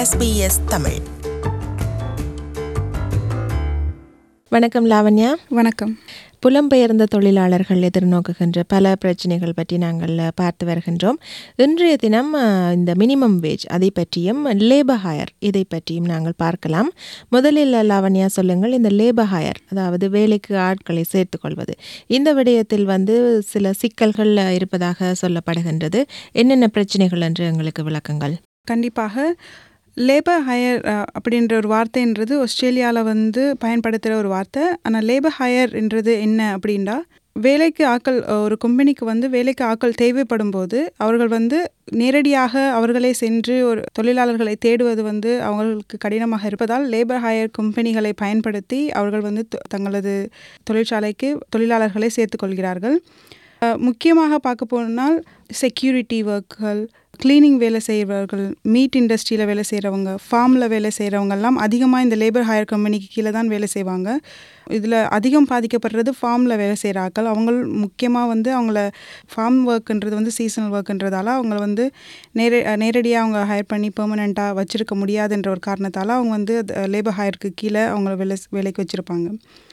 SBS Tamil வணக்கம் லாவண்யா வணக்கம் புலம்பெயர்ந்த தொழிலாளர்கள் எதிர்நோக்குகின்ற பல பிரச்சனைகள் பற்றி நாங்கள் பார்த்து வருகின்றோம் இன்றைய தினம் அஹ், இந்த மினிமம் வேஜ் அதை பற்றியும் லேபர் ஹயர் இதை பற்றியும் நாங்கள் பார்க்கலாம் முதலில் லாவண்யா சொல்லுங்கள் இந்த லேபர் ஹயர் அதாவது வேலைக்கு ஆட்களை சேர்த்துக்கொள்வது இந்த விடயத்தில் வந்து சில சிக்கல்கள் இருப்பதாக சொல்லப்படுகின்றது என்னென்ன பிரச்சனைகள் என்று எங்களுக்கு விளக்கங்கள் கண்டிப்பாக லேபர் ஹையர் அப்படின்ற ஒரு வார்த்தைன்றது ஆஸ்திரேலியாவில் வந்து பயன்படுத்துகிற ஒரு வார்த்தை ஆனால் லேபர் ஹையர்ன்றது என்ன அப்படின்னா வேலைக்கு ஆட்கள் ஒரு கம்பெனிக்கு வந்து வேலைக்கு ஆட்கள் தேவைப்படும் போது அவர்கள் வந்து நேரடியாக அவர்களே சென்று ஒரு தொழிலாளர்களை தேடுவது வந்து அவங்களுக்கு கடினமாக இருப்பதால் லேபர் ஹையர் கம்பெனிகளை பயன்படுத்தி அவர்கள் வந்து த- தங்களது தொழிற்சாலைக்கு தொழிலாளர்களை சேர்த்துக்கொள்கிறார்கள் அஹ், முக்கியமாக பார்க்க போனால் செக்யூரிட்டி ஒர்க்குகள் க்ளீனிங் வேலை செய்கிறவர்கள் மீட் இண்டஸ்ட்ரியில் வேலை செய்கிறவங்க ஃபார்மில் வேலை செய்கிறவங்கெல்லாம் அதிகமாக இந்த லேபர் ஹையர் கம்பெனிக்கு கீழே தான் வேலை செய்வாங்க இதில் அதிகம் பாதிக்கப்படுறது ஃபார்மில் வேலை செய்கிற ஆட்கள் அவங்க முக்கியமாக வந்து அவங்கள ஃபார்ம் ஒர்க்குன்றது வந்து சீசனல் ஒர்க்குன்றதால அவங்கள வந்து நேர நேரடியாக அவங்க ஹையர் பண்ணி பெர்மனெண்ட்டாக வச்சுருக்க முடியாதுன்ற ஒரு காரணத்தால் அவங்க வந்து லேபர் ஹையருக்கு கீழே அவங்கள வேலை வேலைக்கு வச்சுருப்பாங்க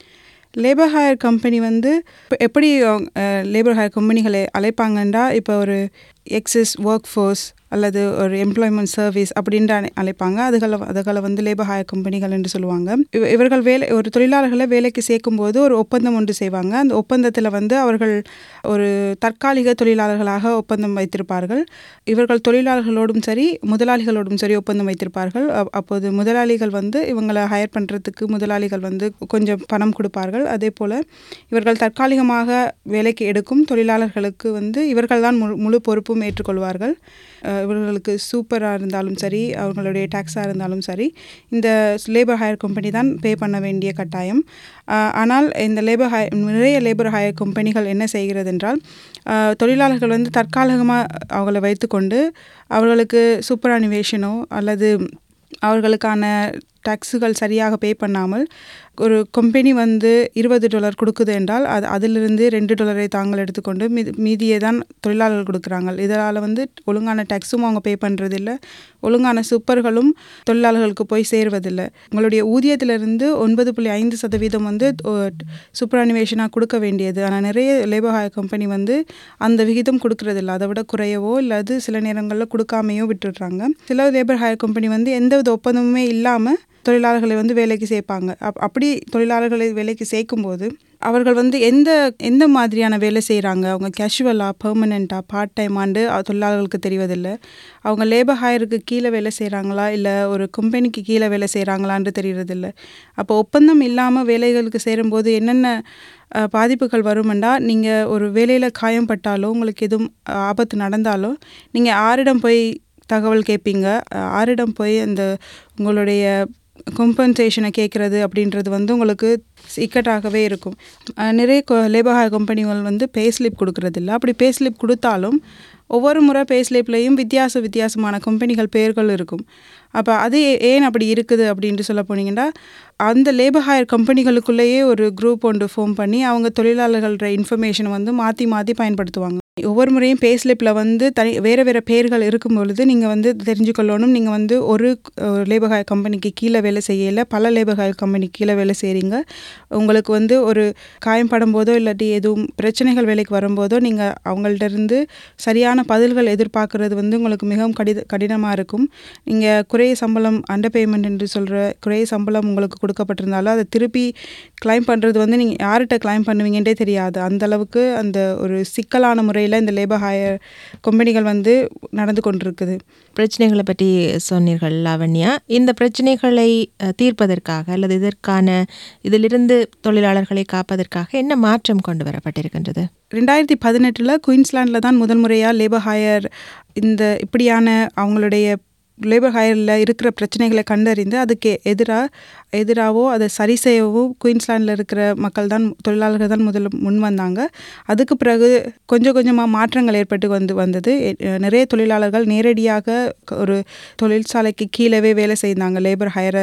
லேபர் ஹையர் கம்பெனி வந்து இப்ப எப்படி லேபர் ஹையர் கம்பெனிகளை அழைப்பாங்கன்றா இப்போ ஒரு எக்ஸஸ் ஒர்க் ஃபோர்ஸ் அல்லது ஒரு எம்ப்ளாய்மெண்ட் சர்வீஸ் அப்படின்ற அழை- அழைப்பாங்க அதுகளை அதுகளை வந்து லேபர் ஹையர் கம்பெனிகள் என்று சொல்லுவாங்க இவ- இவர்கள் வேலை ஒரு தொழிலாளர்களை வேலைக்கு சேர்க்கும்போது ஒரு ஒப்பந்தம் ஒன்று செய்வாங்க அந்த ஒப்பந்தத்தில் வந்து அவர்கள் ஒரு தற்காலிக தொழிலாளர்களாக ஒப்பந்தம் வைத்திருப்பார்கள் இவர்கள் தொழிலாளர்களோடும் சரி முதலாளிகளோடும் சரி ஒப்பந்தம் வைத்திருப்பார்கள் அப்- அப்போது முதலாளிகள் வந்து இவங்களை ஹையர் பண்ணுறதுக்கு முதலாளிகள் வந்து கொஞ்சம் பணம் கொடுப்பார்கள் அதே போல் இவர்கள் தற்காலிகமாக வேலைக்கு எடுக்கும் தொழிலாளர்களுக்கு வந்து இவர்கள் தான் முழு முழு பொறுப்பும் ஏற்றுக்கொள்வார்கள் அஹ் இவர்களுக்கு சூப்பராக இருந்தாலும் சரி அவர்களுடைய டேக்ஸாக இருந்தாலும் சரி இந்த லேபர் ஹையர் கம்பெனி தான் பே பண்ண வேண்டிய கட்டாயம் அஹ் ஆனால் இந்த லேபர் ஹை நிறைய லேபர் ஹையர் கம்பெனிகள் என்ன செய்கிறது என்றால் அஹ் தொழிலாளர்கள் வந்து தற்காலிகமாக அவங்களை வைத்துக்கொண்டு அவர்களுக்கு சூப்பர் அனிவேஷனோ அல்லது அவர்களுக்கான டேக்ஸுகள் சரியாக பே பண்ணாமல் ஒரு கம்பெனி வந்து இருபது டாலர் கொடுக்குது என்றால் அது அதிலிருந்து ரெண்டு டாலரை தாங்கள் எடுத்துக்கொண்டு மீதி மீதியை தான் தொழிலாளர்கள் கொடுக்குறாங்க இதனால் வந்து ஒழுங்கான டேக்ஸும் அவங்க பே பண்ணுறதில்ல ஒழுங்கான சூப்பர்களும் தொழிலாளர்களுக்கு போய் சேருவதில்லை உங்களுடைய ஊதியத்திலிருந்து ஒன்பது புள்ளி ஐந்து சதவீதம் வந்து சூப்பர் அனிமேஷனாக கொடுக்க வேண்டியது ஆனால் நிறைய லேபர் ஹையர் கம்பெனி வந்து அந்த விகிதம் கொடுக்கறதில்ல அதை விட குறையவோ இல்லாது சில நேரங்களில் கொடுக்காமையோ விட்டுடுறாங்க சில லேபர் ஹையர் கம்பெனி வந்து எந்தவித ஒப்பந்தமுமே இல்லாமல் தொழிலாளர்களை வந்து வேலைக்கு சேர்ப்பாங்க அப் அப்படி தொழிலாளர்களை வேலைக்கு சேர்க்கும்போது அவர்கள் வந்து எந்த எந்த மாதிரியான வேலை செய்கிறாங்க அவங்க கேஷுவலாக பெர்மனெண்ட்டாக பார்ட் டைம் ஆண்டு தொழிலாளர்களுக்கு தெரிவதில்லை அவங்க லேபர் ஹையருக்கு கீழே வேலை செய்கிறாங்களா இல்லை ஒரு கம்பெனிக்கு கீழே வேலை செய்கிறாங்களான்னு தெரியறதில்ல அப்போ ஒப்பந்தம் இல்லாமல் வேலைகளுக்கு சேரும்போது என்னென்ன அஹ், பாதிப்புகள் வருமெண்டா நீங்கள் ஒரு வேலையில் காயம்பட்டாலோ உங்களுக்கு எதுவும் ஆபத்து நடந்தாலோ நீங்கள் ஆரிடம் போய் தகவல் கேட்பீங்க அஹ், ஆரிடம் போய் அந்த உங்களுடைய கம்பன்சேஷனை கேட்குறது அப்படின்றது வந்து உங்களுக்கு இக்கட்டாகவே இருக்கும் அஹ், நிறைய லேபர் ஹையர் கம்பெனிகள் வந்து பே ஸ்லிப் கொடுக்கறதில்ல அப்படி பே ஸ்லிப் கொடுத்தாலும் ஒவ்வொரு முறை பே ஸ்லிப்லேயும் வித்தியாச வித்தியாசமான கம்பெனிகள் பெயர்கள் இருக்கும் அப்போ அது ஏ- ஏன் அப்படி இருக்குது அப்படின்ட்டு சொல்ல போனீங்கன்னா அந்த லேபர் ஹையர் கம்பெனிகளுக்குள்ளேயே ஒரு குரூப் ஒன்று ஃபார்ம் பண்ணி அவங்க தொழிலாளர்களோட இன்ஃபர்மேஷனை வந்து மாற்றி மாற்றி பயன்படுத்துவாங்க ஒவ்வொரு முறையும் பே ஸ்லிப்பில் வந்து தனி வேறு வேறு பேர்கள் இருக்கும் பொழுது நீங்கள் வந்து தெரிஞ்சுக்கொள்ளணும் நீங்கள் வந்து ஒரு லேபர் ஹையர் கம்பெனிக்கு கீழே வேலை செய்யலை பல லேபர் ஹையர் கம்பெனிக்கு கீழே வேலை செய்கிறீங்க உங்களுக்கு வந்து ஒரு காயம்படும் போதோ இல்லாட்டி எதுவும் பிரச்சனைகள் வேலைக்கு வரும்போதோ நீங்கள் அவங்கள்ட்ட இருந்து சரியான பதில்கள் எதிர்பார்க்கறது வந்து உங்களுக்கு மிகவும் கடித கடினமாக இருக்கும் நீங்கள் குறைய சம்பளம் அண்டர் பேமெண்ட் என்று சொல்கிற குறைய சம்பளம் உங்களுக்கு கொடுக்கப்பட்டிருந்தாலும் அதை திருப்பி கிளைம் பண்ணுறது வந்து நீங்கள் யார்கிட்ட கிளைம் பண்ணுவீங்கன்றே தெரியாது அந்த அளவுக்கு அந்த ஒரு சிக்கலான முறையில் இந்த லேபர் ஹையர் கம்பெனிகள் வந்து நடந்து கொண்டிருக்குது பிரச்சனைகளை பற்றி சொன்னீர்கள் லாவண்யா இந்த பிரச்சனைகளை அஹ், தீர்ப்பதற்காக அல்லது இதற்கான இதிலிருந்து தொழிலாளர்களை காப்பதற்காக என்ன மாற்றம் கொண்டு வரப்பட்டிருக்கின்றது ரெண்டாயிரத்தி பதினெட்டில் குயின்ஸ்லாண்டில் தான் முதல் முறையாக லேபர் ஹையர் இந்த இப்படியான அவங்களுடைய லேபர் ஹையரில் இருக்கிற பிரச்சனைகளை கண்டறிந்து அதுக்கு எதிராக எதிராகவோ அதை சரி செய்யவோ குயின்ஸ்லாண்டில் இருக்கிற மக்கள் தான் தொழிலாளர்கள் தான் முதல்ல முன் வந்தாங்க அதுக்கு பிறகு கொஞ்சம் கொஞ்சமாக மாற்றங்கள் ஏற்பட்டு வந்து வந்தது எ- நிறைய தொழிலாளர்கள் நேரடியாக ஒரு தொழிற்சாலைக்கு கீழவே வேலை செய்தாங்க லேபர் ஹையரை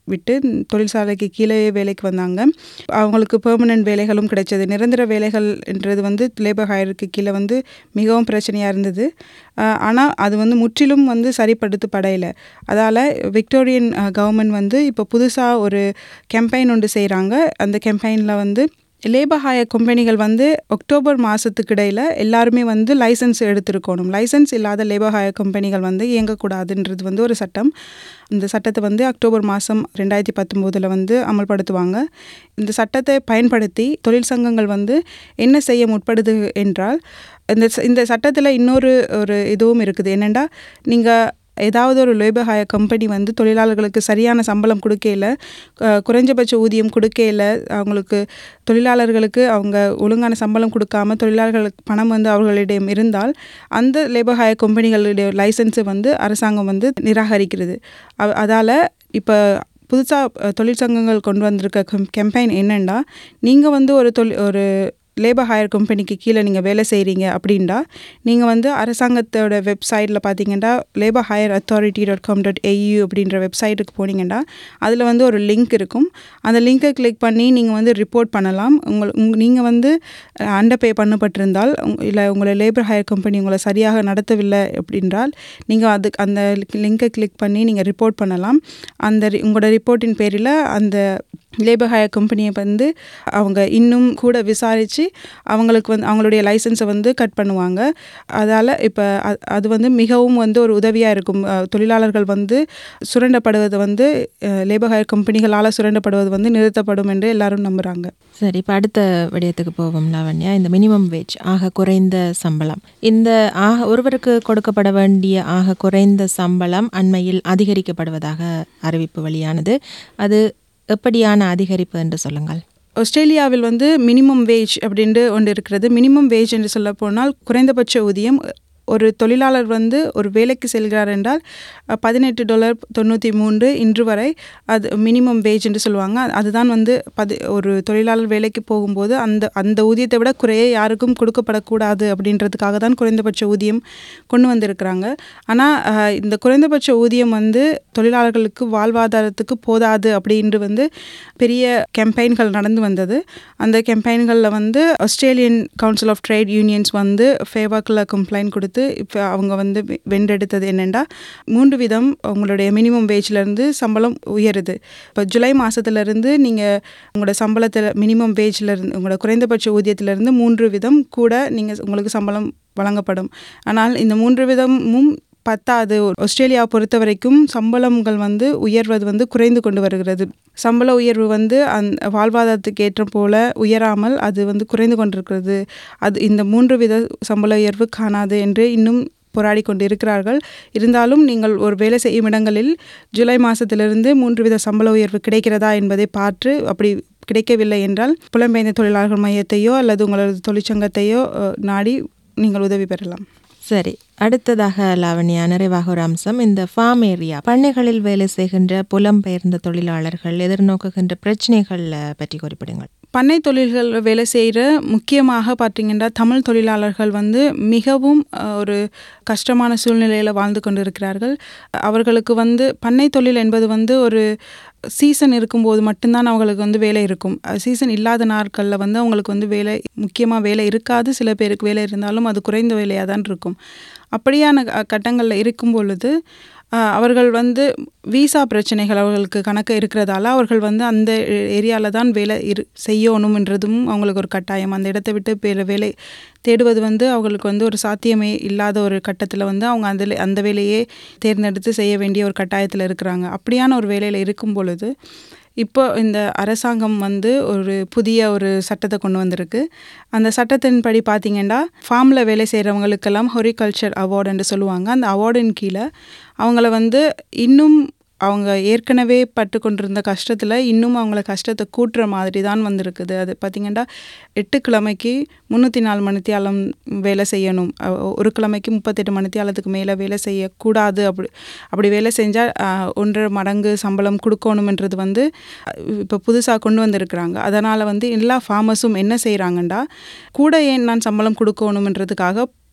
விட்டு தொழிற்சாலைக்கு கீழே வேலைக்கு வந்தாங்க அவங்களுக்கு பெர்மனன்ட் வேலைகளும் கிடைச்சது நிரந்தர வேலைகள் என்றது வந்து லேபர் ஹையருக்கு கீழே வந்து மிகவும் பிரச்சனையாக இருந்தது ஆனால் அது வந்து முற்றிலும் வந்து சரிப்படுத்தப்படையில அதால் விக்டோரியன் கவர்மெண்ட் வந்து இப்போ புதுசாக ஒரு கேம்பெயின் ஒன்று செய்கிறாங்க அந்த கேம்பெயினில் வந்து லேபர் ஹாயர் கம்பெனிகள் வந்து அக்டோபர் மாதத்துக்கு இடையில் எல்லாருமே வந்து லைசன்ஸ் எடுத்திருக்கணும் லைசன்ஸ் இல்லாத லேபர் ஹாயர் கம்பெனிகள் வந்து இயங்கக்கூடாதுன்றது வந்து ஒரு சட்டம் இந்த சட்டத்தை வந்து அக்டோபர் மாதம் ரெண்டாயிரத்தி பத்தொம்போதில் வந்து அமல்படுத்துவாங்க இந்த சட்டத்தை பயன்படுத்தி தொழிற்சங்கங்கள் வந்து என்ன செய்ய முற்படுது என்றால் இந்த இந்த சட்டத்தில் இன்னொரு ஒரு இதுவும் இருக்குது என்னென்னா நீங்கள் ஏதாவது ஒரு லேபர் ஹாயர் கம்பெனி வந்து தொழிலாளர்களுக்கு சரியான சம்பளம் கொடுக்கல குறைஞ்சபட்ச ஊதியம் கொடுக்கல அவங்களுக்கு தொழிலாளர்களுக்கு அவங்க ஒழுங்கான சம்பளம் கொடுக்காம தொழிலாளர்களுக்கு பணம் வந்து அவர்களிடம் இருந்தால் அந்த லேபர் ஹாயர் கம்பெனிகளுடைய லைசன்ஸை வந்து அரசாங்கம் வந்து நிராகரிக்கிறது அதால் இப்போ புதுசாக தொழிற்சங்கங்கள் கொண்டு வந்திருக்க கெம்பெயின் என்னென்னா நீங்கள் வந்து ஒரு தொழில் ஒரு லேபர் ஹையர் கம்பெனிக்கு கீழே நீங்கள் வேலை செய்கிறீங்க அப்படின்டா நீங்கள் வந்து அரசாங்கத்தோட வெப்சைட்டில் பார்த்தீங்கன்னா labour hire authority dot com dot AU அப்படின்ற வெப்சைட்டுக்கு போனீங்கன்னா அதில் வந்து ஒரு லிங்க் இருக்கும் அந்த லிங்க்கை கிளிக் பண்ணி நீங்கள் வந்து ரிப்போர்ட் பண்ணலாம் உங்கள் உங் நீங்கள் வந்து அண்டர் பே பண்ணப்பட்டிருந்தால் இல்லை உங்களை லேபர் ஹையர் கம்பெனி உங்களை சரியாக நடத்தவில்லை அப்படின்றால் நீங்கள் அதுக்கு அந்த லிங்கை கிளிக் பண்ணி நீங்கள் ரிப்போர்ட் பண்ணலாம் அந்த உங்களோட ரிப்போர்ட்டின் பேரில் அந்த லேபர் ஹையர் கம்பெனியை வந்து அவங்க இன்னும் கூட விசாரித்து அவங்களுக்கு வந்து அவங்களுடைய லைசன்ஸை வந்து கட் பண்ணுவாங்க அதால் இப்போ அது வந்து மிகவும் வந்து ஒரு உதவியாக இருக்கும் தொழிலாளர்கள் வந்து சுரண்டப்படுவது வந்து லேபர் ஹையர் கம்பெனிகளால் சுரண்டப்படுவது வந்து நிறுத்தப்படும் என்று எல்லாரும் நம்புகிறாங்க சரி இப்போ அடுத்த விடயத்துக்கு போவோம் லாவண்யா இந்த மினிமம் வேஜ் ஆக குறைந்த சம்பளம் இந்த ஆக ஒருவருக்கு கொடுக்கப்பட வேண்டிய ஆக குறைந்த சம்பளம் அண்மையில் அதிகரிக்கப்படுவதாக அறிவிப்பு வெளியானது அது எப்படியான அதிகரிப்பு என்று சொல்லுங்கள் ஆஸ்திரேலியாவில் வந்து மினிமம் வேஜ் அப்படின்ட்டு ஒன்று இருக்கிறது மினிமம் வேஜ் என்று சொல்ல போனால் குறைந்தபட்ச ஊதியம் ஒரு தொழிலாளர் வந்து ஒரு வேலைக்கு செல்கிறார் என்றால் பதினெட்டு டாலர் தொண்ணூற்றி மூன்று இன்று வரை அது மினிமம் வேஜ் என்று சொல்லுவாங்க அதுதான் வந்து பதி ஒரு தொழிலாளர் வேலைக்கு போகும்போது அந்த அந்த ஊதியத்தை விட குறைய யாருக்கும் கொடுக்கப்படக்கூடாது அப்படின்றதுக்காக தான் குறைந்தபட்ச ஊதியம் கொண்டு வந்திருக்கிறாங்க ஆனால் இந்த குறைந்தபட்ச ஊதியம் வந்து தொழிலாளர்களுக்கு வாழ்வாதாரத்துக்கு போதாது அப்படின்ட்டு வந்து பெரிய கேம்பெயின்கள் நடந்து வந்தது அந்த கேம்பெயின்களில் வந்து Australian council of trade unions வந்து ஃபேவாக்கில் கம்ப்ளைண்ட் கொடுத்து இப்போ அவங்க வந்து வென்றெடுத்தது என்னென்னா மூன்று விதம் உங்களுடைய மினிமம் வேஜ்லேருந்து சம்பளம் உயருது இப்போ ஜூலை மாதத்துலேருந்து நீங்கள் உங்களோட சம்பளத்தில் மினிமம் வேஜ்லேருந்து உங்களோட குறைந்தபட்ச ஊதியத்திலேருந்து மூன்று விதம் கூட நீங்கள் உங்களுக்கு சம்பளம் வழங்கப்படும் ஆனால் இந்த மூன்று விதமும் பத்தாது ஆஸ்திரேலியா பொறுத்த வரைக்கும் சம்பளங்கள் வந்து உயர்வது வந்து குறைந்து கொண்டு வருகிறது சம்பள உயர்வு வந்து அந் வாழ்வாதாரத்துக்கு ஏற்ற போல உயராமல் அது வந்து குறைந்து கொண்டிருக்கிறது அது இந்த மூன்று வித சம்பள உயர்வு காணாது என்று இன்னும் போராடி கொண்டு இருக்கிறார்கள் இருந்தாலும் நீங்கள் ஒரு வேலை செய்யும் இடங்களில் ஜூலை மாதத்திலிருந்து மூன்று வித சம்பள உயர்வு கிடைக்கிறதா என்பதை பார்த்து அப்படி கிடைக்கவில்லை என்றால் புலம்பெயர்ந்த தொழிலாளர்கள் மையத்தையோ அல்லது உங்களது தொழிற்சங்கத்தையோ நாடி நீங்கள் உதவி பெறலாம் சரி அடுத்ததாக லாவண்யா நிறைவாக ஒரு அம்சம் இந்த ஃபார்ம் ஏரியா பண்ணைகளில் வேலை செய்கின்ற புலம்பெயர்ந்த தொழிலாளர்கள் எதிர்நோக்குகின்ற பிரச்சனைகள் பற்றி குறிப்பிடுங்கள் பண்ணை தொழில்கள் வேலை செய்கிற முக்கியமாக பார்த்திங்கன்னா தமிழ் தொழிலாளர்கள் வந்து மிகவும் ஒரு கஷ்டமான சூழ்நிலையில் வாழ்ந்து கொண்டு இருக்கிறார்கள் அவர்களுக்கு வந்து பண்ணை தொழில் என்பது வந்து ஒரு சீசன் இருக்கும்போது மட்டும்தான் அவங்களுக்கு வந்து வேலை இருக்கும் சீசன் இல்லாத நாட்களில் வந்து அவங்களுக்கு வந்து வேலை முக்கியமாக வேலை இருக்காது சில பேருக்கு வேலை இருந்தாலும் அது குறைந்த வேலையாக தான் இருக்கும் அப்படியான கட்டங்களில் இருக்கும் பொழுது அவர்கள் வந்து விசா பிரச்சனைகள் அவர்களுக்கு கணக்கு இருக்கிறதால அவர்கள் வந்து அந்த ஏரியாவில் தான் வேலை இரு செய்யணும்ன்றதும் அவங்களுக்கு ஒரு கட்டாயம் அந்த இடத்தை விட்டு வேறு வேலை தேடுவது வந்து அவங்களுக்கு வந்து ஒரு சாத்தியமே இல்லாத ஒரு கட்டத்தில் வந்து அவங்க அதில் அந்த வேலையே தேர்ந்தெடுத்து செய்ய வேண்டிய ஒரு கட்டாயத்தில் இருக்கிறாங்க அப்படியான ஒரு வேலையில் இருக்கும் பொழுது இப்போ இந்த அரசாங்கம் வந்து ஒரு புதிய ஒரு சட்டத்தை கொண்டு வந்திருக்கு அந்த சட்டத்தின்படி பார்த்தீங்கன்னா ஃபார்மில் வேலை செய்கிறவங்களுக்கெல்லாம் ஹொரிகல்ச்சர் அவார்டுன்னு சொல்லுவாங்க அந்த அவார்டின் கீழே அவங்கள வந்து இன்னும் அவங்க ஏற்கனவே பட்டு கொண்டிருந்த கஷ்டத்தில் இன்னும் அவங்கள கஷ்டத்தை கூட்டுற மாதிரி தான் வந்திருக்குது அது பார்த்திங்கன்னா எட்டு கிழமைக்கு முந்நூற்றி நாலு மணித்தியாலம் வேலை செய்யணும் ஒரு கிழமைக்கு முப்பத்தெட்டு மணித்தியாலத்துக்கு மேலே வேலை செய்யக்கூடாது அப்படி அப்படி வேலை செஞ்சால் ஒன்றரை மடங்கு சம்பளம் கொடுக்கணுன்றது வந்து இப்போ புதுசாக கொண்டு வந்திருக்கிறாங்க அதனால் வந்து எல்லா ஃபார்மர்ஸும் என்ன செய்கிறாங்கண்டா கூட ஏன் நான் சம்பளம் கொடுக்கணுன்றதுக்காக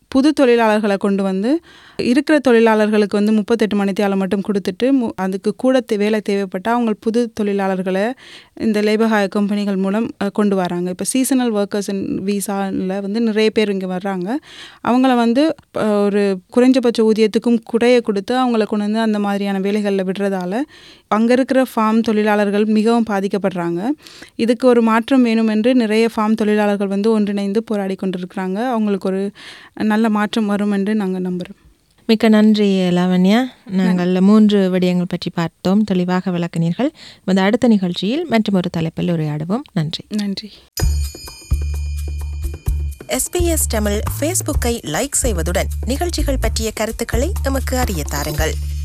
புது தொழிலாளர்களை கொண்டு வந்து இருக்கிற தொழிலாளர்களுக்கு வந்து முப்பத்தெட்டு மணித்தியாலம் மட்டும் கொடுத்துட்டு மு அதுக்கு கூட தே- வேலை தேவைப்பட்டால் அவங்க புது தொழிலாளர்களை இந்த லேபர் ஹாயர் கம்பெனிகள் மூலம் அஹ், கொண்டு வராங்க இப்போ சீசனல் ஒர்க்கர்ஸ் விசாவில் வந்து நிறைய பேர் இங்கே வர்றாங்க அவங்கள வந்து அஹ், ஒரு குறைஞ்சபட்ச ஊதியத்துக்கும் குறைய கொடுத்து அவங்கள கொண்டு வந்து அந்த மாதிரியான வேலைகளில் விடுறதால அங்கே இருக்கிற ஃபார்ம் தொழிலாளர்கள் மிகவும் பாதிக்கப்படுறாங்க இதுக்கு ஒரு மாற்றம் வேணும் என்று நிறைய ஃபார்ம் தொழிலாளர்கள் வந்து ஒன்றிணைந்து போராடி கொண்டிருக்கிறாங்க அவங்களுக்கு ஒரு நல்ல மாற்றம் வரும் என்று நாங்கள் நம்புகிறோம் மிக்க நன்றி லாவண்யா நாங்கள் மூன்று விடயங்கள் பற்றி பார்த்தோம் தெளிவாக விளக்கினீர்கள் இந்த அடுத்த நிகழ்ச்சியில் மற்றொரு தலைப்பில் உரையாடுவோம் நன்றி நன்றி எஸ்பிஎஸ் தமிழ் ஃபேஸ்புக்கை லைக் செய்வதுடன் நிகழ்ச்சிகள் பற்றிய கருத்துக்களை எமக்கு அறிய தாருங்கள்